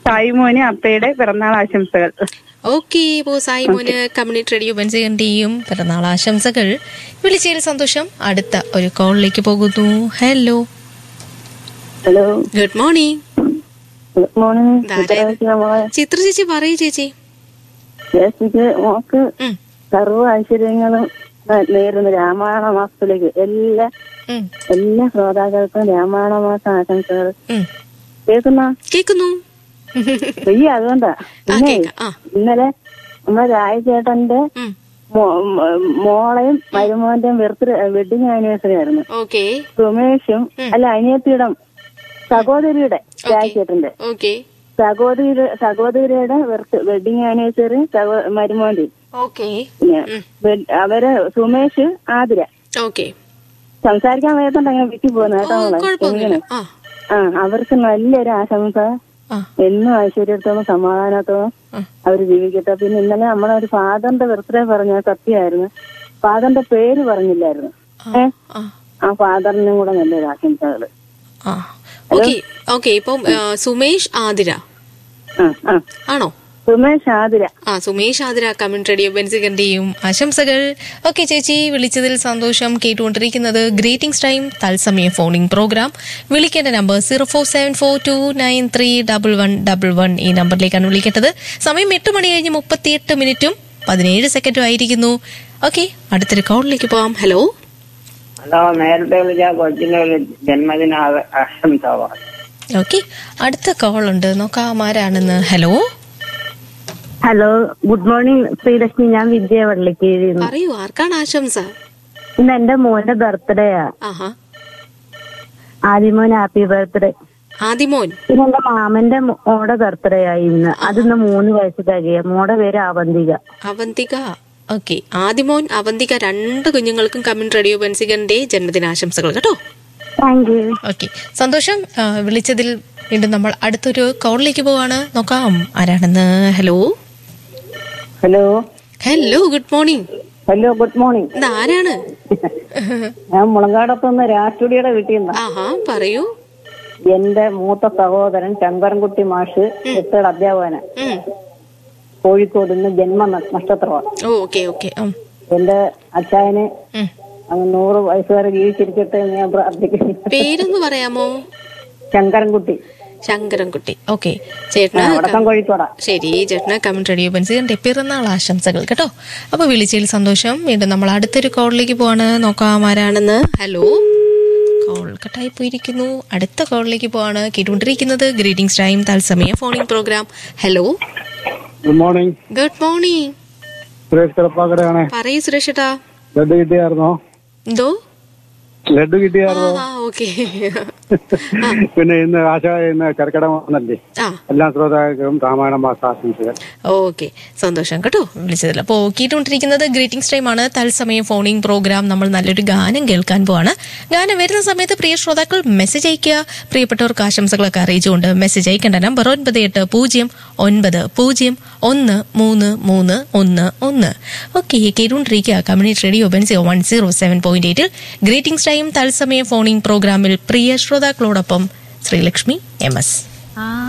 സായിമോന് അപ്പയുടെ പിറന്നാൾ ആശംസകൾ ഓക്കെ ഇപ്പോ സായി മോന് കമ്മ്യൂണിറ്റി റേഡിയോ ബൻസികന്റെയും പിറന്നാൾ ആശംസകൾ വിളിച്ചതിൽ സന്തോഷം അടുത്ത ഒരു കോളിലേക്ക് പോകുന്നു hello hello good morning good morning ഇതാരാ? ചിത്ര ചേച്ചി പറയൂ ചേച്ചി ജേസിക്ക് മോക്ക് ഉം, സർവ്വ ഐശ്വര്യങ്ങളും ന- നേരുന്ന രാമായണ മാസത്തിലേക്ക് എല്ലാ ഉം, എല്ലാ ശ്രോതാക്കൾക്കും രാമായണ മാസ ആശംസകൾ ഉം. കേൾക്കുന്ന കേക്കുന്നു ഫ്രീ അതുകൊണ്ടാ ആ പിന്നെ കേക്കാം ആ ഇന്നലെ നമ്മുടെ രാജചേട്ടന്റെ ഉം. മോ- മ- മോളെയും മരുമോന്റെയും ബർത്ത്ഡേ വെഡിങ് ആനിവേഴ്സറി ആയിരുന്നു ഓക്കെ സുമേഷും അല്ല അനിയത്തിയുടെ സഹോദരിയുടെ രാജചേട്ടന്റെ ഓക്കെ സഹോദരി സഹോദരിയുടെ വെഡിങ് ആനിവേഴ്സറി മരുമോന്റെ ഓക്കെ പിന്നെ വെ- അവര് സുമേഷ് ആതിര ഓക്കെ സംസാരിക്കാൻ വയ്യാത്തോണ്ട് അങ്ങനെ വിട്ടു പോകുന്നു ഓ കേട്ടോ മോളെ. കുഴപ്പമൊന്നുമില്ല എങ്ങനെ? ആ ആ അവർക്ക് നല്ലൊരു ആശംസ ആ എന്നും ഐശ്വര്യത്തോളം സമാധാനത്തോളം ആ. അവര് ജീവിക്കട്ടെ പിന്നെ ഇന്നലെ നമ്മളെ ഒരു ഫാദറിന്റെ ബർത്ത്ഡേ പറഞ്ഞ സത്യമായിരുന്നു ഫാദറിന്റെ പേര് പറഞ്ഞില്ലായിരുന്നു ഏ ആ ആ ഫാദറിനും കൂടെ നല്ലൊരു ആശംസകള് ആ ഓക്കെ ഓക്കെ ഇപ്പം ആ, സുമേഷ് ആതിര ആ ആ ആണോ സുമേഷ് ആതിര ആ സുമേഷ് ആതിര കമന്റ് റേഡിയോ ബെൻസികന്റെയും ആശംസകൾ ഓക്കെ ചേച്ചി വിളിച്ചതിൽ സന്തോഷം കേട്ടുകൊണ്ടിരിക്കുന്നത് ഗ്രേറ്റിംഗ്സ് ടൈം തത്സമയ ഫോണിംഗ് പ്രോഗ്രാം വിളിക്കേണ്ട number zero four seven four two nine three double one double one ഈ നമ്പറിലേക്കാണ് വിളിക്കേണ്ടത് സമയം എട്ട് മണി കഴിഞ്ഞ് മുപ്പത്തിയെട്ട് മിനിറ്റും പതിനേഴ് സെക്കൻഡും ആയിരിക്കുന്നു ഓക്കെ അടുത്തൊരു കോളിലേക്ക് പോവാം ഹലോ ഹലോ നേരത്തെ വിളിച്ച കൊച്ചിന്റെ ഒരു ജന്മദിന ആ- ആശംസ പറഞ്ഞു ഓക്കെ അടുത്ത കോൾ ഉണ്ട് നോക്കാം ആരാണെന്ന് hello hello good morning Sreelakshmi ഞാൻ വിദ്യ വള്ളിക്കീഴി പറയൂ ആർക്കാണ് ആശംസ ഇന്ന് എന്റെ മോന്റെ ബർത്ത്ഡേയാ ആഹാ ആദ്യമോൻ ഹാപ്പി ബർത്ത്ഡേ ആദിമോൻ പിന്നെ എന്റെ മാമന്റെ മോടെ ബർത്ത്ഡേ ആയി ഇന്ന് അതിന്ന് മൂന്ന് വയസ്സ് തികയ മോടെ പേര് അവന്തിക അവന്തിക ഓക്കെ ആദിമോൻ അവന്തിക രണ്ട് കുഞ്ഞുങ്ങൾക്കും കമന്റ് റേഡിയോ ബെൻസികന്റെ ജന്മദിനാശംസകൾ കേട്ടോ താങ്ക് യു ഓക്കെ സന്തോഷം ആ, വിളിച്ചതിൽ വീണ്ടും നമ്മൾ അടുത്തൊരു കോളിലേക്ക് പോവാണ് നോക്കാം ആരാണെന്ന് hello hello hello good morning hello good morning ഇത് ആരാണ് ഞാൻ മുളങ്കാടത്തുനിന്ന് രാഷ്ട്രീയുടെ വീട്ടിൽ നിന്നാ ആഹാ പറയൂ എന്റെ മൂത്ത സഹോദരൻ ശങ്കരൻകുട്ടി മാഷ് എട്ടേട് അധ്യാപകന ഉം. കോഴിക്കോട് ഇന്ന് ജന്മ ന- നക്ഷത്രമാണ് ഓ ഓക്കെ ഓക്കെ ഉം. എന്റെ അച്ചായന് ഉം. അങ്ങ് നൂറ് വയസ്സ് വരെ ജീവിച്ചിരിക്കട്ടെ എന്ന് ഞാൻ പ്രാർത്ഥിക്കുന്നു പേരൊന്ന് പറയാമോ ശങ്കരൻകുട്ടി ശങ്കരൻകുട്ടി ഓക്കെ ചേട്ടന് വടക്കം കോഴിക്കോടാ ശരി ചേട്ടന് കമന്റ് റേഡിയോ ബെൻസികന്റെ പിറന്നാൾ ആശംസകൾ കേട്ടോ അപ്പൊ വിളിച്ചതിൽ സന്തോഷം വീണ്ടും നമ്മൾ അടുത്തൊരു കോളിലേക്ക് പോവാണ് നോക്കാം ആരാണെന്ന് ഹലോ കോൾ കട്ടായി പോയിരിക്കുന്നു അടുത്ത കോളിലേക്ക് പോവാണ് കേട്ടുകൊണ്ടിരിക്കുന്നത് ഗ്രീറ്റിംഗ്സ് ടൈം തത്സമയ phoning programme hello good morning good morning Suresh കിടപ്പാക്കടയാണ് പറയൂ സുരേഷേട്ടാ ലഡു കിട്ടിയായിരുന്നോ എന്തോ ലഡു ആ കിട്ടിയായിരുന്നോ ഓക്കെ പിന്നെ ഇന്ന് ആശ ഇന്ന് കർക്കിടക വന്നല്ലേ ആ എല്ലാ ശ്രോതാക്കൾക്കും രാമായണ മാസ ആശംസകൾ ഓക്കെ സന്തോഷം കേട്ടോ വിളിച്ചതിൽ അപ്പോൾ കേട്ടുകൊണ്ടിരിക്കുന്നത് ഗ്രീറ്റിംഗ്സ് ടൈം ആണ് തത്സമയം ഫോണിംഗ് പ്രോഗ്രാം നമ്മൾ നല്ലൊരു ഗാനം കേൾക്കാൻ പോവാണ് ഗാനം വരുന്ന സമയത്ത് പ്രിയ ശ്രോതാക്കൾ മെസ്സേജ് അയക്കുക പ്രിയപ്പെട്ടവർക്ക് ആശംസകളൊക്കെ അറിയിച്ചുകൊണ്ട് മെസ്സേജ് അയക്കേണ്ട നമ്പർ ഒൻപത് എട്ട് പൂജ്യം ഒൻപത് പൂജ്യം ഒന്ന് മൂന്ന് മൂന്ന് ഒന്ന് ഒന്ന് ഓക്കെ കേട്ടുകൊണ്ടിരിക്കുക കമ്മ്യൂണിറ്റി റേഡിയോ ബെൻസിയോ വൺ സീറോ സെവൻ പോയിന്റ് എയ്റ്റിൽ ഗ്രീറ്റിംഗ്സ് ടൈം തത്സമയ ഫോണിംഗ് പ്രോഗ്രാമിൽ പ്രിയ ശ്രോതാക്കളോടൊപ്പം ശ്രീലക്ഷ്മി എം എസ്